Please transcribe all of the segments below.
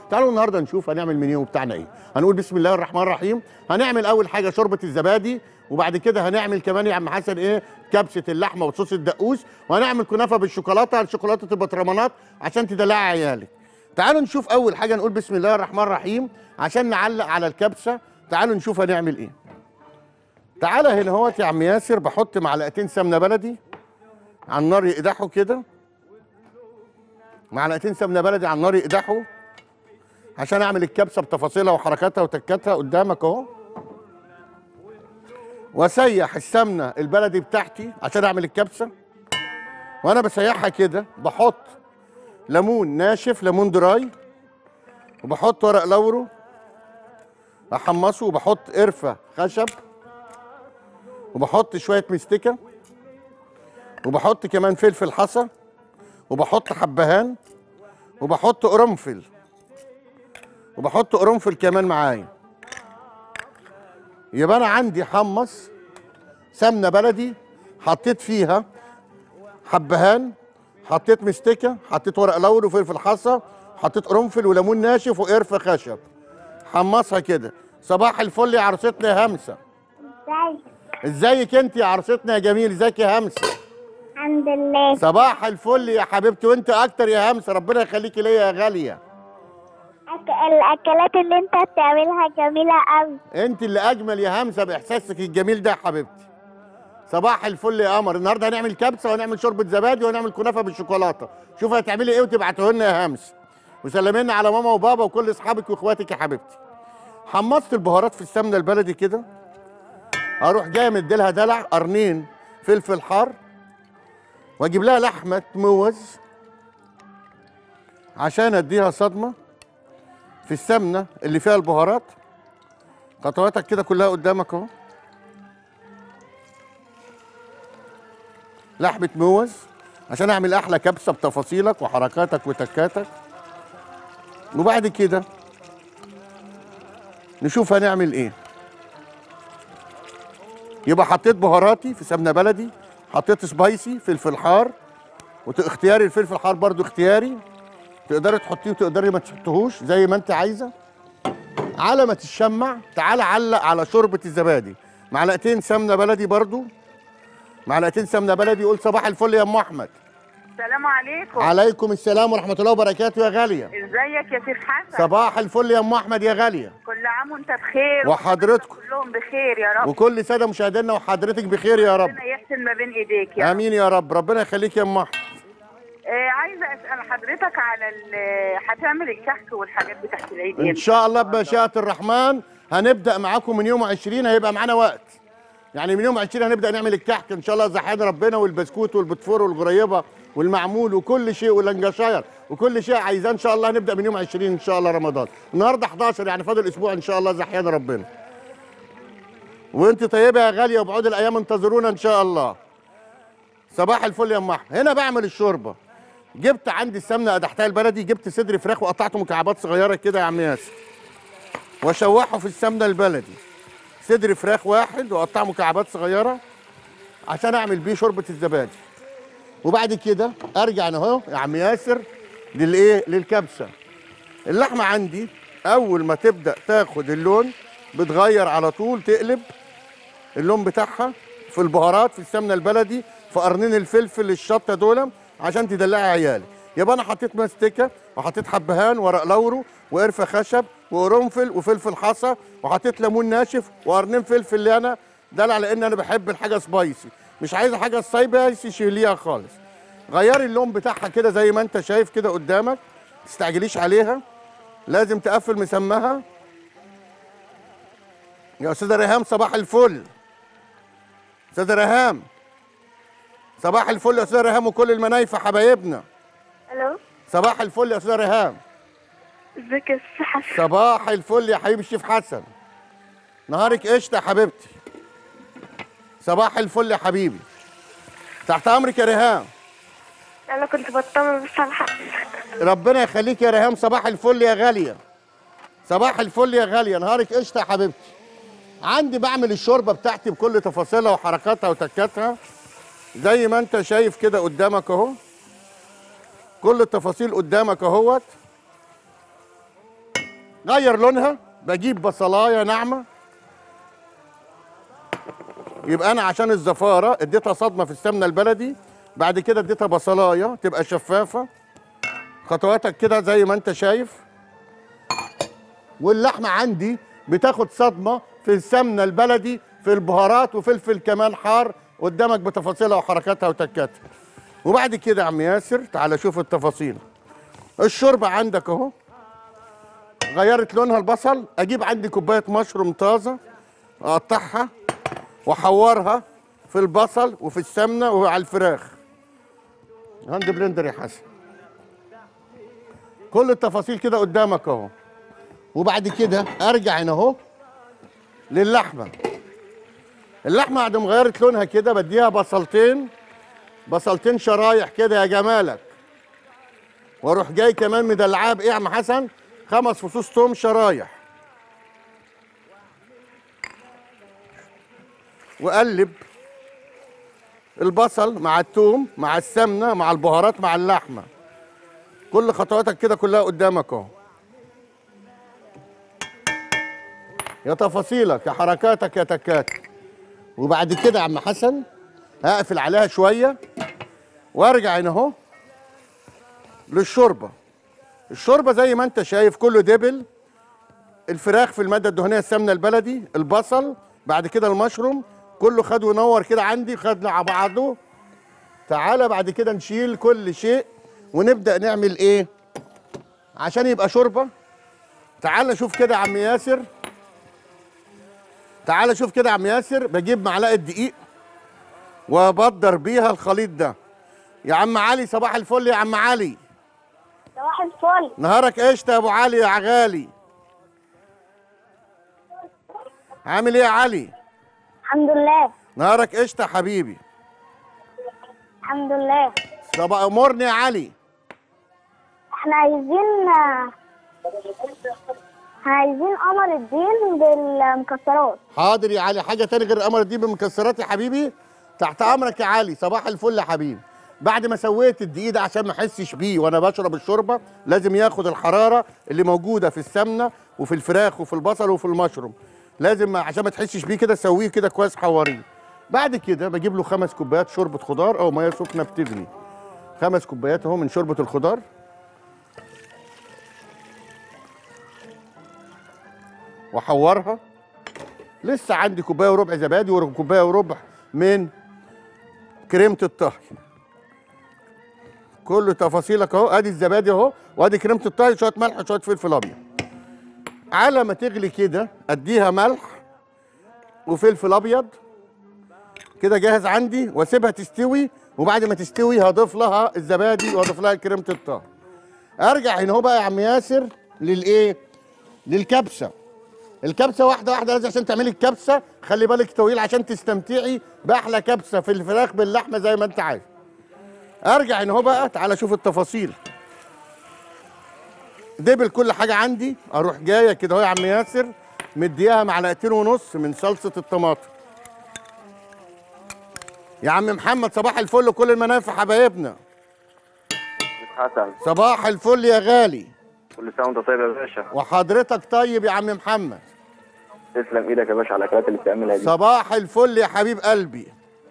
تعالوا النهارده نشوف هنعمل منيو بتاعنا ايه هنقول بسم الله الرحمن الرحيم هنعمل اول حاجه شوربه الزبادي وبعد كده هنعمل كمان يا عم حسن ايه كبسه اللحمه وصوص الدقوس وهنعمل كنافه بالشوكولاته شوكولاته البطرمانات عشان تدلعي عيالك تعالوا نشوف اول حاجه نقول بسم الله الرحمن الرحيم عشان نعلق على الكبسه تعالوا نشوف هنعمل ايه تعالى هنا اهوت يا عم ياسر بحط معلقتين سمنه بلدي على النار يقدحوا كده معلقتين سمنه بلدي على النار يقدحوا عشان اعمل الكبسه بتفاصيلها وحركاتها وتكاتها قدامك اهو واسيح السمنه البلدي بتاعتي عشان اعمل الكبسه وانا بسيحها كده بحط ليمون ناشف ليمون دراي وبحط ورق لورو احمصه وبحط قرفه خشب وبحط شويه مستكه وبحط كمان فلفل حصى وبحط حبهان وبحط قرنفل وبحط قرنفل كمان معايا يبقى انا عندي حمص سمنه بلدي حطيت فيها حبهان حطيت مستكه حطيت ورق لوري وفلفل حصى حطيت قرنفل وليمون ناشف وقرفه خشب حمصها كده صباح الفل يا عروستنا يا همسه ازيك ازيك انت يا عروستنا يا جميل ازيك يا همسه الحمد لله صباح الفل يا حبيبتي وانت اكتر يا همسه ربنا يخليكي ليا يا غاليه أك... الاكلات اللي انت بتعملها جميله قوي انت اللي اجمل يا همسه باحساسك الجميل ده يا حبيبتي صباح الفل يا قمر النهارده هنعمل كبسه وهنعمل شوربه زبادي وهنعمل كنافه بالشوكولاته شوفي هتعملي ايه وتبعتوه لنا يا همسه وسلمي لنا على ماما وبابا وكل اصحابك واخواتك يا حبيبتي حمصت البهارات في السمنه البلدي كده اروح جاي مديلها دلع قرنين فلفل حار واجيب لها لحمه موز عشان اديها صدمه في السمنه اللي فيها البهارات خطواتك كده كلها قدامك اهو لحمه موز عشان اعمل احلى كبسه بتفاصيلك وحركاتك وتكاتك وبعد كده نشوف هنعمل ايه يبقى حطيت بهاراتي في سمنه بلدي حطيت سبايسي فلفل حار واختياري الفلفل الحار برضو اختياري تقدري تحطيه وتقدري ما تحطيهوش زي ما انت عايزه على ما تشمع تعالى علق على شوربه الزبادي معلقتين سمنه بلدي برضو معلقتين سمنه بلدي قول صباح الفل يا ام احمد السلام عليكم عليكم السلام ورحمه الله وبركاته يا غاليه ازيك يا شيخ حسن صباح الفل يا ام احمد يا غاليه كل عام وانت بخير وحضرتكم. كلهم بخير يا رب وكل ساده مشاهدينا وحضرتك بخير يا رب ربنا يحسن ما بين ايديك يا رب. امين يا رب ربنا يخليك يا ام احمد آه عايزه اسال حضرتك على ال- هتعمل الكحك والحاجات بتاعت العيد ان امتى؟ شاء الله بمشيئه الرحمن هنبدا معاكم من يوم 20 هيبقى معانا وقت يعني من يوم 20 هنبدا نعمل الكحك ان شاء الله زحان ربنا والبسكوت والبتفور والغريبه والمعمول وكل شيء والانجشاير وكل شيء عايزاه ان شاء الله هنبدا من يوم 20 ان شاء الله رمضان النهارده 11 يعني فاضل اسبوع ان شاء الله زحيان ربنا وانت طيبه يا غاليه وبعود الايام انتظرونا ان شاء الله صباح الفل يا ام احمد هنا بعمل الشوربه جبت عندي السمنه قدحتها البلدي جبت صدر فراخ وقطعته مكعبات صغيره كده يا عم ياسر واشوحه في السمنه البلدي صدر فراخ واحد واقطعه مكعبات صغيره عشان اعمل بيه شوربه الزبادي وبعد كده ارجع انا اهو يا عم ياسر للايه للكبسه اللحمه عندي اول ما تبدا تاخد اللون بتغير على طول تقلب اللون بتاعها في البهارات في السمنه البلدي في قرنين الفلفل الشطه دول عشان تدلعي عيالي يبقى انا حطيت مستكه وحطيت حبهان ورق لورو وقرفه خشب وقرنفل وفلفل حصى وحطيت ليمون ناشف وقرنين فلفل اللي انا دلع لان انا بحب الحاجه سبايسي مش عايزه حاجه سبايسي شيليها خالص غيري اللون بتاعها كده زي ما انت شايف كده قدامك ما تستعجليش عليها لازم تقفل مسماها يا استاذه ريهام صباح الفل استاذه ريهام صباح الفل يا استاذه ريهام وكل المنايفه حبايبنا الو صباح الفل يا استاذه ريهام ازيك يا استاذ حسن صباح الفل يا حبيبي الشيف حسن نهارك قشطه يا حبيبتي صباح الفل يا حبيبي تحت امرك يا ريهام انا كنت بطمن بس على حسن ربنا يخليك يا ريهام صباح الفل يا غاليه صباح الفل يا غاليه نهارك قشطه يا حبيبتي عندي بعمل الشوربه بتاعتي بكل تفاصيلها وحركاتها وتكاتها زي ما انت شايف كده قدامك اهو كل التفاصيل قدامك اهوت غير لونها بجيب بصلايه ناعمه يبقى انا عشان الزفاره اديتها صدمه في السمنه البلدي بعد كده اديتها بصلايه تبقى شفافه خطواتك كده زي ما انت شايف واللحمه عندي بتاخد صدمه في السمنه البلدي في البهارات وفلفل كمان حار قدامك بتفاصيلها وحركاتها وتكاتها وبعد كده يا عم ياسر تعالى شوف التفاصيل الشوربه عندك اهو غيرت لونها البصل اجيب عندي كوبايه مشروم طازه اقطعها واحورها في البصل وفي السمنه وعلى الفراخ هاند بلندر يا حسن كل التفاصيل كده قدامك اهو وبعد كده ارجع هنا اهو للحمه اللحمه بعد ما غيرت لونها كده بديها بصلتين بصلتين شرايح كده يا جمالك واروح جاي كمان مدلعاه بايه يا عم حسن خمس فصوص توم شرايح وقلب البصل مع التوم مع السمنه مع البهارات مع اللحمه كل خطواتك كده كلها قدامك اهو يا تفاصيلك يا حركاتك يا تكاتك وبعد كده يا عم حسن هقفل عليها شويه وارجع هنا اهو للشوربه الشوربه زي ما انت شايف كله دبل الفراخ في الماده الدهنيه السمنه البلدي البصل بعد كده المشروم كله خد ونور كده عندي خد مع بعضه تعالى بعد كده نشيل كل شيء ونبدا نعمل ايه عشان يبقى شوربه تعالى شوف كده يا عم ياسر تعالى شوف كده يا عم ياسر بجيب معلقه دقيق وبدر بيها الخليط ده يا عم علي صباح الفل يا عم علي صباح الفل نهارك قشطه يا ابو علي يا غالي عامل ايه يا علي الحمد لله نهارك قشطه يا حبيبي الحمد لله صباح امرني يا علي احنا عايزين عايزين قمر الدين بالمكسرات حاضر يا علي حاجه تاني غير القمر دي بالمكسرات يا حبيبي تحت امرك يا علي صباح الفل يا حبيبي بعد ما سويت الدقيق ده عشان ما احسش بيه وانا بشرب الشوربه لازم ياخد الحراره اللي موجوده في السمنه وفي الفراخ وفي البصل وفي المشروم لازم عشان ما تحسش بيه كده سويه كده كويس حواريه بعد كده بجيب له خمس كوبايات شوربه خضار او ميه سخنه بتغلي خمس كوبايات اهو من شوربه الخضار واحورها لسه عندي كوبايه وربع زبادي وكوبايه وربع من كريمه الطهي كل تفاصيلك اهو ادي الزبادي اهو وادي كريمه الطهي شويه ملح وشويه فلفل ابيض على ما تغلي كده اديها ملح وفلفل ابيض كده جاهز عندي واسيبها تستوي وبعد ما تستوي هضيف لها الزبادي واضيف لها كريمه الطهي ارجع هنا اهو بقى يا عم ياسر للايه للكبسه الكبسه واحده واحده لازم عشان تعملي الكبسه خلي بالك طويل عشان تستمتعي باحلى كبسه في الفراخ باللحمه زي ما انت عايز ارجع هنا اهو بقى تعالى شوف التفاصيل دبل كل حاجه عندي اروح جايه كده اهو يا عم ياسر مدياها معلقتين ونص من صلصه الطماطم يا عم محمد صباح الفل كل المنافع حبايبنا حسن صباح الفل يا غالي كل سنه وانت طيب يا باشا وحضرتك طيب يا عم محمد تسلم ايدك يا باشا على الاكلات اللي بتعملها دي صباح الفل يا حبيب قلبي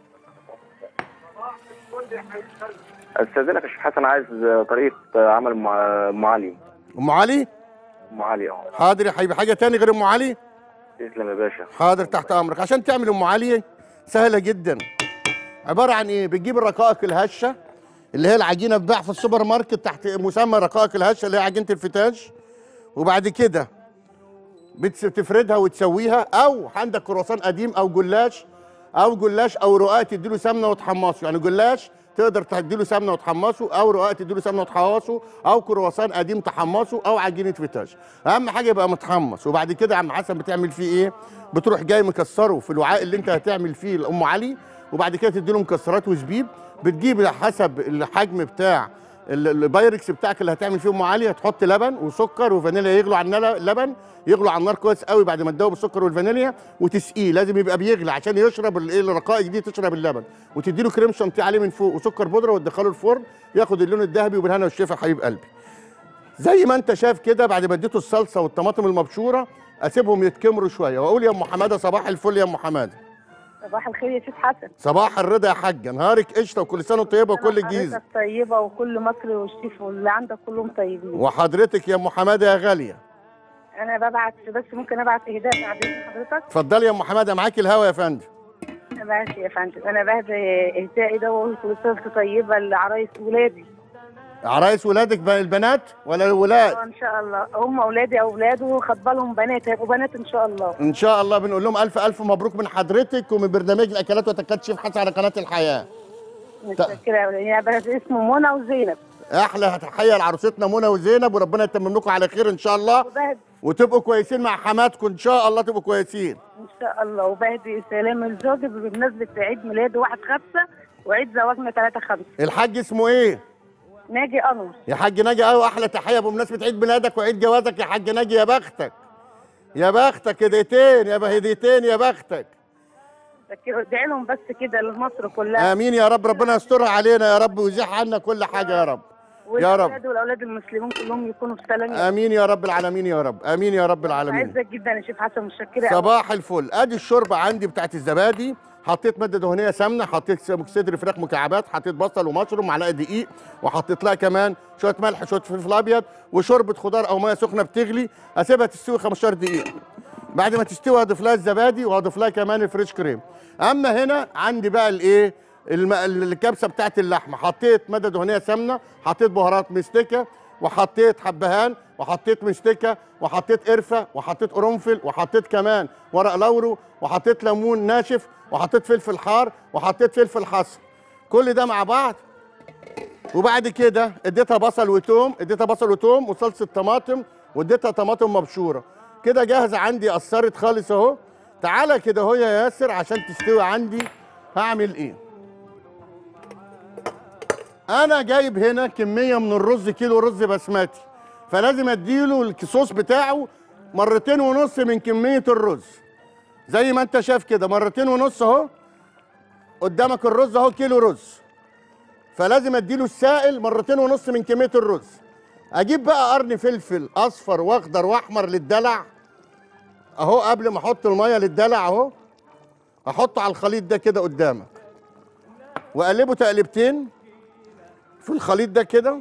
استاذنك يا شيخ حسن عايز طريقه عمل ام أم علي ام علي ام علي اه حاضر يا حبيبي حاجه تاني غير ام علي تسلم يا باشا حاضر تحت امرك عشان تعمل ام علي سهله جدا عباره عن ايه بتجيب الرقائق الهشه اللي هي العجينه بتباع في السوبر ماركت تحت مسمى رقائق الهشه اللي هي عجينه الفتاش وبعد كده بتس- بتفردها وتسويها او عندك كرواسون قديم او جلاش او جلاش او رقاق تديله سمنه وتحمصه يعني جلاش تقدر تديله سمنه وتحمصه او رقاق تديله سمنه وتحمصه او كرواسون قديم تحمصه او عجينه فتاش اهم حاجه يبقى متحمص وبعد كده يا عم حسن بتعمل فيه ايه بتروح جاي مكسره في الوعاء اللي انت هتعمل فيه الام علي وبعد كده تديله مكسرات وزبيب بتجيب حسب الحجم بتاع ال- البايركس بتاعك اللي هتعمل فيه ام علي هتحط لبن وسكر وفانيليا يغلوا على النار اللبن يغلوا على النار كويس قوي بعد ما تدوب السكر والفانيليا وتسقيه لازم يبقى بيغلي عشان يشرب الايه الرقائق دي تشرب اللبن وتديله كريم شانتيه عليه من فوق وسكر بودره وتدخله الفرن ياخد اللون الذهبي وبالهنا والشفا يا حبيب قلبي زي ما انت شايف كده بعد ما اديته الصلصه والطماطم المبشوره اسيبهم يتكمروا شويه واقول يا ام حماده صباح الفل يا ام حماده صباح الخير يا شيخ حسن صباح الرضا يا حاجه نهارك قشطه وكل سنه طيبه وكل الجيزه حضرتك طيبه وكل مصر والشيف واللي عندك كلهم طيبين وحضرتك يا ام حماده يا غاليه انا ببعت بس ممكن ابعت اهداء بعد إذن حضرتك اتفضلي يا ام حماده معاكي الهوا يا فندم ماشي يا فندم انا بهدي اهدائي ده واقول كل سنه وأنت طيبه لعرايس ولادي عرايس ولادك ب- البنات ولا الولاد ان شاء الله هم اولادي اولاده وخد بالهم بنات هيبقوا بنات ان شاء الله ان شاء الله بنقول لهم الف الف مبروك من حضرتك ومن برنامج الاكلات وتكات شيف حسن على قناه الحياه متشكره يا ولادي. يعني بس اسمه منى وزينب احلى تحيه لعروستنا منى وزينب وربنا يتمم لكم على خير ان شاء الله وبهدي وتبقوا كويسين مع حماتكم ان شاء الله تبقوا كويسين ان شاء الله وبهدي سلام الزوج بمناسبه عيد ميلاده 1 5 وعيد زواجنا 3 5 الحاج اسمه ايه ناجي انور يا حاج ناجي ايوه احلى تحيه بمناسبه عيد ميلادك وعيد جوازك يا حاج ناجي يا بختك يا بختك هديتين يا بهديتين يا بختك ادعي لهم بس كده لمصر كلها امين يا رب ربنا يسترها علينا يا رب ويزيح عنا كل حاجه يا رب يا رب والاولاد والاولاد المسلمين كلهم يكونوا في سلام يا رب. امين يا رب العالمين يا رب امين يا رب العالمين عايزك جدا يا شيخ حسن متشكره أوي. صباح الفل ادي الشوربه عندي بتاعت الزبادي حطيت ماده دهنيه سمنه حطيت سمك صدر فراخ مكعبات حطيت بصل ومشروم معلقه دقيق وحطيت لها كمان شويه ملح شويه فلفل ابيض وشوربه خضار او ميه سخنه بتغلي اسيبها تستوي 15 دقيقه بعد ما تستوي اضيف لها الزبادي واضيف لها كمان الفريش كريم اما هنا عندي بقى الايه الم... الكبسه بتاعت اللحمه حطيت ماده دهنيه سمنه حطيت بهارات مستكه وحطيت حبهان وحطيت مستكه وحطيت قرفه وحطيت قرنفل وحطيت كمان ورق لورو وحطيت ليمون ناشف وحطيت فلفل حار وحطيت فلفل حصر كل ده مع بعض وبعد كده اديتها بصل وتوم اديتها بصل وتوم وصلصه طماطم واديتها طماطم مبشوره كده جاهزه عندي قصرت خالص اهو تعالى كده اهو يا ياسر عشان تستوي عندي هعمل ايه انا جايب هنا كميه من الرز كيلو رز بسمتي فلازم اديله الصوص بتاعه مرتين ونص من كميه الرز زي ما انت شايف كده مرتين ونص اهو قدامك الرز اهو كيلو رز فلازم اديله السائل مرتين ونص من كميه الرز اجيب بقى قرن فلفل اصفر واخضر واحمر للدلع اهو قبل ما احط الميه للدلع اهو احطه على الخليط ده كده قدامك واقلبه تقلبتين في الخليط ده كده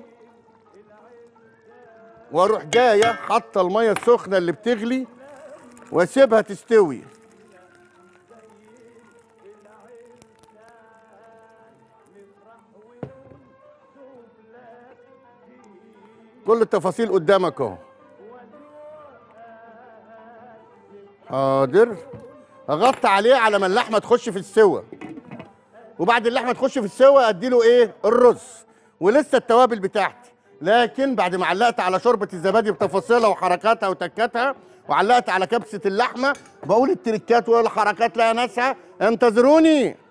واروح جايه حاطه الميه السخنه اللي بتغلي واسيبها تستوي كل التفاصيل قدامك اهو حاضر اغطي عليه على ما اللحمه تخش في السوا وبعد اللحمه تخش في السوا اديله ايه الرز ولسه التوابل بتاعتي لكن بعد ما علقت على شوربه الزبادي بتفاصيلها وحركاتها وتكاتها وعلقت على كبسه اللحمه بقول التركات والحركات لا ناسها انتظروني